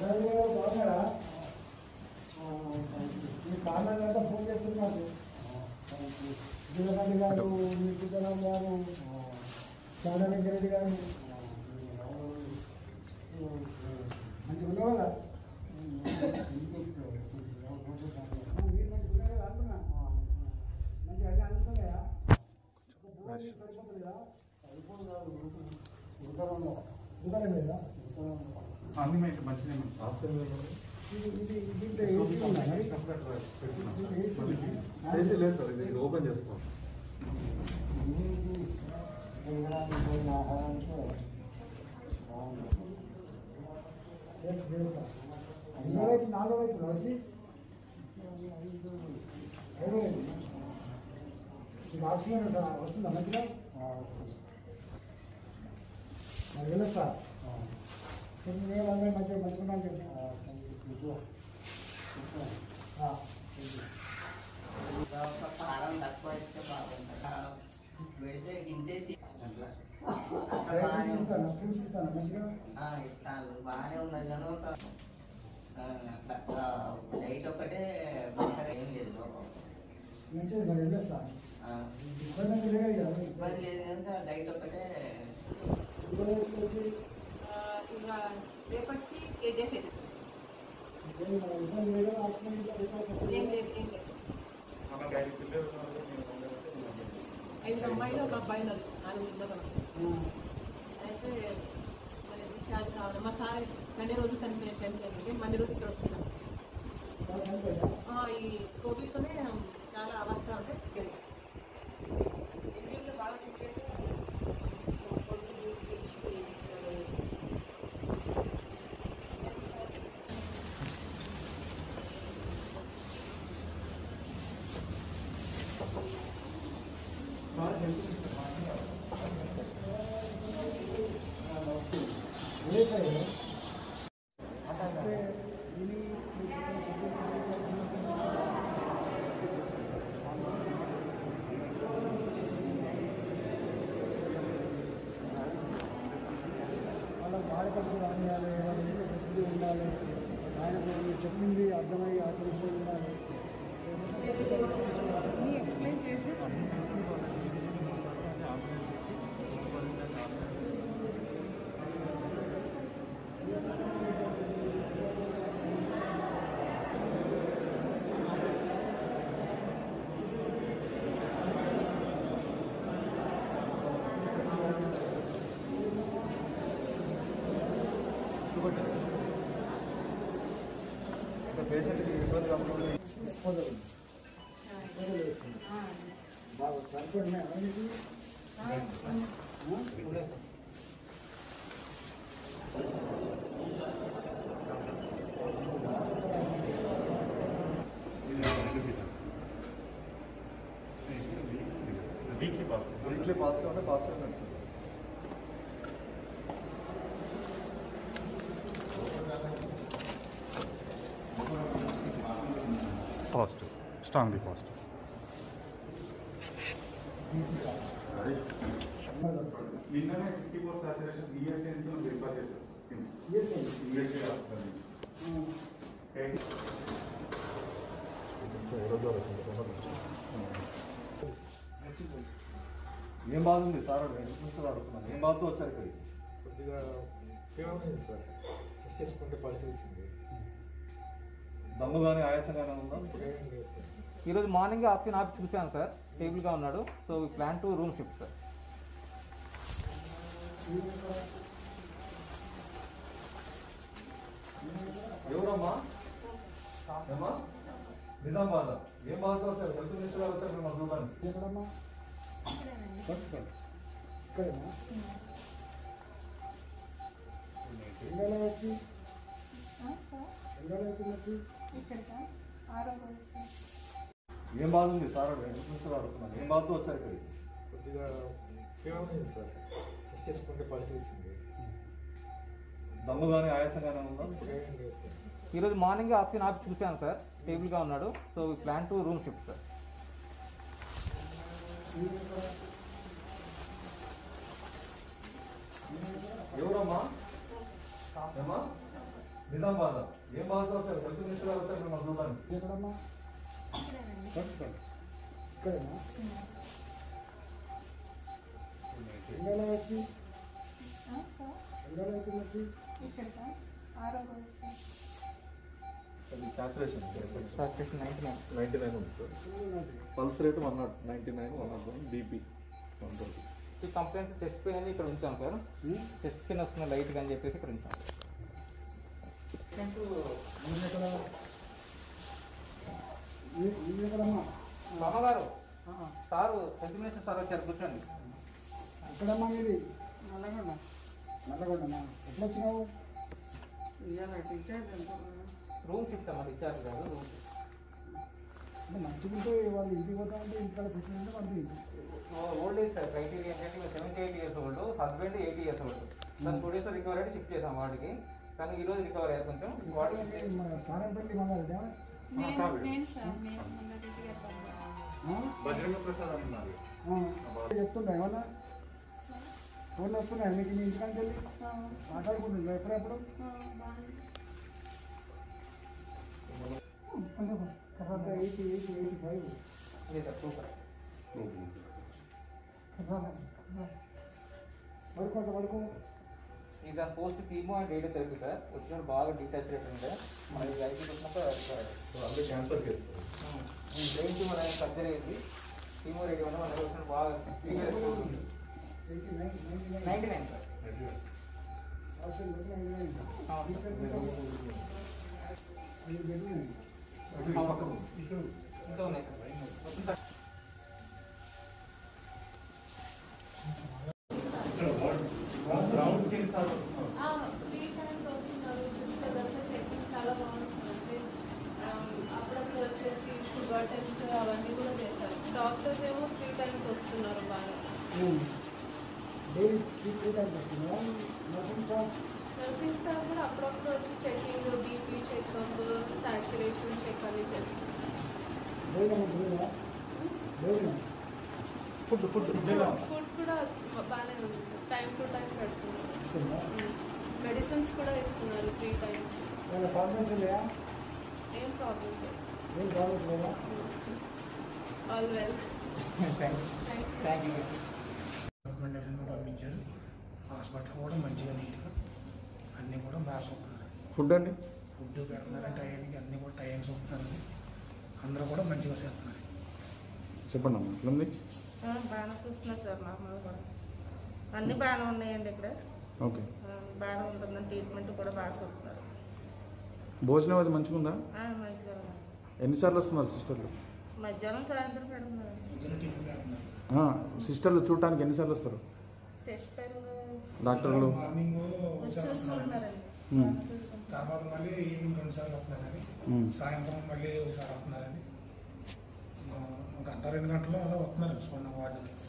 బాగున్నారా మీ కారణంగా ఫోన్ చేస్తున్నాను దినపల్లి గారు మిత్రులం గారు చాలా వెంకరెడ్డి గారు మంచిగా ఉండవు కదా మీరు మంచిగా ఉన్నారు కదా అంటున్నా మంచిగా అన్నీ అందుతున్నాయా ఒక బోర్ మీకు సరిపోతుంది కదా సరిపోదు కాదు ఉదరం లేదా అన్ని మంచి మంచిగా ఇది ఇది దీంట్లో ఏసీ ఉందా మరి? ఏసీ లేదు సార్ ఇది ఓపెన్ చేసుకోండి ఎన్నో వైపు నాలుగో వైపు వచ్చి ఐదో వైపు మీకు ఆక్సిజన్ ఉంటుందా? వస్తుందా మంచిగా మరి వెళ్ళొస్తా కొన్ని వేలు అందరూ మంచిగా మంచిగా చెప్పి కారం తక్కువ ఇస్తే బాగుంటుంది ఆ, పెడితే గింజే తి- అట్లా అట్లా రైతులు బాగానే ఉంది. ఇస్తాను ఫ్రూట్స్ ఇస్తాను మంచిగా ఆ, ఇస్తాను బాగానే ఉన్నది కానీ ఒక ఆ, అట్లా ఆ, లైట్ ఒకటే మంటగా ఏం లేదు లోపం మంచిది మరి వెళ్ళొస్తా ఆ, ఇబ్బంది అయితే లేదు కదా ఇబ్బంది లేదు కనుక లైట్ ఒకటే ఇబ్బంది అయితే లేదు. ఇక రేపటికి ఏ డేస్ అయితే ఇబ్బంది మరి ఇబ్బంది లేదు ఆక్సిజన్ ఇట్లా రిపోర్ట్ వస్తుంది. ఏం లేదు ఏం లేదు మన ఐదు పిల్లలు ఉన్నారు, మీరు అందరూ ఉన్నారు. ఐదు అమ్మాయిలు ఒక అబ్బాయి ఉన్నారు నాలుగు ఉన్నారు ఆ. అయితే మరి డిశ్చార్జ్ కావాలి మా సార్ సండే రోజు సండే టెన్త్ జరిగింది మండే రోజు ఇక్కడ వచ్చినాం చాలా చనిపోయిందా? ఆ, ఈ కోవిడ్తోనే చాలా అవస్థ ఉంటే ఇండియాలో బాగా చెక్ చేసి కొడుకు తీసుకొచ్చి ఏ సైడ్? అంటే ఇది వాళ్ళకి వాడకట్టు రానియాలి వాళ్ళ ఇంట్లో ప్రసిద్ధి ఉండాలి ఆయనకు మీరు చెప్పింది అర్థమై ఆచరించే ఉండాలి అన్నీ ఎక్స్ప్లెయిన్ చేసి ఇంకా పేషెంట్కి ఇబ్బంది కాకుండా మొదలు మొదలు వేసుకుంది బాగా సరిపడినాయి అన్నిటి వీక్లీ పాస్ వీక్లీ పాజిటివ్ అంటే పాజిటివ్ ఉంటుంది పాజిటివ్ స్ట్రాంగ్లీ పాజిటివ్ నిన్ననే ఫిఫ్టీ ఫోర్ సాచురేషన్ ఈఎస్ఐ నుంచి మనం వెరిఫై చేసేస్తాం ఈఎస్ఐ ఈఎస్ఐ హాస్పిటల్ నుంచి ఏం బాధ ఉంది సార్ నుంచి అడుగుతున్నాను ఏం బాధతో వచ్చారు ఇక్కడికి కొద్దిగా ఫీవర్ ఉంది సార్ టెస్ట్ చేసుకుంటే పాజిటివ్ వచ్చింది దమ్ము కానీ ఆయాసం కానీ ఉందా ఇప్పుడేం లేదు సార్ ఈరోజు మార్నింగ్ ఆప్షన్ ఆపి చూశాను సార్ స్టేబుల్గా ఉన్నాడు so plan to room shift sir ఎవరమ్మా ఏమా నిజామాబాద్ ఏం బాధతో వచ్చారు హెల్త్ మినిస్టర్ గారు వచ్చారు మా చూడడానికి ఎక్కడమ్మా ఇక్కడేనా ఎండలో వచ్చి ఎండలో వచ్చి వచ్చి ఏం బాధ ఉంది సార్ హెల్త్ మినిస్టర్ గారు అడుగుతున్నాను ఏం బాధతో వచ్చారు ఇక్కడికి కొద్దిగా ఫీవర్ ఉంది సార్ టెస్ట్ చేసుకుంటే పాజిటివ్ వచ్చింది దమ్ము కానీ ఆయాసం కానీ ఉందా ఇప్పుడేం లేదు సార్ ఈరోజు మార్నింగ్ ఆప్షన్ ఆపి చూశాను సార్ స్టేబుల్గా ఉన్నాడు so plan to room shift sir ఎవరమ్మా ఏమా నిజామాబాద్ ఏం బాధతో వచ్చారు హెల్త్ మినిస్టర్ గారు వచ్చారు మనం చూడడానికి ఎక్కడమ్మా ఇక్కడేనా ఎండలో వచ్చి ఎండలో వచ్చి వచ్చి saturation saturation ninety nine ninety nine ఉంది sir pulse rate one nought ninety nine one nought one BP one twenty ఈ కంప్లైంట్ చెస్ట్ పెయిన్ అని ఇక్కడ ఉంచాం సార్ చెస్ట్ పెయిన్ వస్తున్న లైట్గా అని చెప్పేసి ఇక్కడ ఉంచాం మీరు ఎక్కడ మీ- మీరు ఎక్కడమ్మా బామ్మగారు సారు హెల్త్ మినిస్టర్ సార్ వచ్చారు కూర్చోండి ఎక్కడమ్మా మీది నల్లగొండ నల్లగొండనా ఎప్పుడు వచ్చినావు రూమ్ షిఫ్ట్ అమ్మా ఇచ్చారు కాదు రూమ్ అంటే మంచిగుంటే వాళ్ళు ఇంటికి పోతా ఉంటే ఇంటికాడ కూర్చుంటే వాళ్ళు ఓల్డ్ ఏజ్ సార్ క్రైటీరియా ఏంటంటే seventy eight years old husband eighty years old దాని టూ డేస్ రికవర్ అయితే షిఫ్ట్ చేసాం వాడికి కానీ ఈ రోజు రికవర్ అయ్యారు కొంచెం వాడికి మన సారంపల్లి మంగారెడ్డా నేను నేను సార్ నేను మొన్న రెడ్డి గారు పంపాను. బజరంగ ప్రసాద్ అన్నారు చెప్తుంటా ఏమన్నా ఫోన్లు వస్తున్నాయి మీకు మీ ఇంటికానికి వెళ్ళి మాట్లాడుకుంటుందా ఎప్పుడెప్పుడు తర్వాత ఎయిటీ ఎయిటీ ఎయిటీ ఫైవ్ లేదు సూపర్ పడుకుంటా పడుకో ఇది దాని post chemo and radiotherapy sir వచ్చినప్పుడు బాగా డిసాచురేట్ ఉండే మన ఇది ఐపీ వచ్చినాక అందుకే క్యాన్సర్ కేసు బ్రెయిన్ ట్యూమర్ అనేది సర్జరీ అయింది కీమో రేడియో వల్ల మన వచ్చినప్పుడు బాగా eighty nine ninety nine ninety nine sir hostel బట్టి నైన్టీ నైన్ అవును. మీరు పెట్టినాయి ఇంకా ఉన్నాయి సార్ మొత్తం సార్ త్రీ టైమ్స్ వస్తున్నారు సిస్టర్ అంతా చెకింగ్ చాలా బాగుంటుంది అంటే అప్పుడప్పుడు వచ్చేసి షుగర్ టెస్ట్ అవన్నీ కూడా చేస్తారు డాక్టర్స్ ఏమో త్రీ టైమ్స్ వస్తున్నారు బాగా డైలీ త్రీ టైమ్స్ వస్తుందా నర్సింగ్ స్టాఫ్ నర్సింగ్ స్టాఫ్ కూడా అప్పుడప్పుడు వచ్చి checking BP checkup saturation check అవి చేస్తారు భోజనం ఉంటుందా భోజనం ఫుడ్ ఫుడ్ ఫుడ్ కూడా బాగానే ఉంది టైం టు టైం పెడుతున్నారు ఉంటుందా మెడిసిన్స్ కూడా ఇస్తున్నారు త్రీ టైమ్స్ వాళ్ళ ప్రాబ్లమ్స్ ఉన్నాయా ఏం ప్రాబ్లం లేదు ఏం ప్రాబ్లమ్స్ లేదా all well thank thanks thank you recommendation పంపించారు హాస్పిటల్ కూడా మంచిగా నీట్గా అన్నీ కూడా బాగా చూస్తున్నారు ఫుడ్ అండి ఫుడ్ పెడుతున్నారు టైంకి అన్నీ కూడా టైం చూస్తున్నారు అందరూ కూడా మంచిగా చేస్తున్నారు చెప్పండి అమ్మా ఎట్లుంది ఆ, బాగానే చూస్తున్నారు సార్ నార్మల్ కూడా అన్నీ బాగానే ఉన్నాయండి ఇక్కడ ఓకే ఆ, బాగానే ఉంటుందని ట్రీట్మెంట్ కూడా బాగా చూస్తున్నారు భోజనం అది మంచిగా ఉందా ఆ, మంచిగా ఉంది ఎన్నిసార్లు వస్తున్నారు సిస్టర్లు మధ్యాహ్నం సాయంత్రం పెడుతున్నారు మంచిగా టిఫిన్ పెడుతున్నారు సిస్టర్లు చూడటానికి ఎన్నిసార్లు వస్తారు టెస్ట్ టైంలో డాక్టర్లు మార్నింగ్ వచ్చి ఒకసారి వస్తున్నారండి చూసుకుంటున్నారండి మ్మ్. బాగా చూసుకుంటున్నారు తర్వాత మళ్ళీ ఈవినింగ్ రెండు సార్లు వస్తున్నారని మ్మ్. సాయంత్రం మళ్ళీ ఒకసారి వస్తున్నారని ఆ, ఒక గంట రెండు గంటలు అలా వస్తున్నారు చూడండి వార్డుకి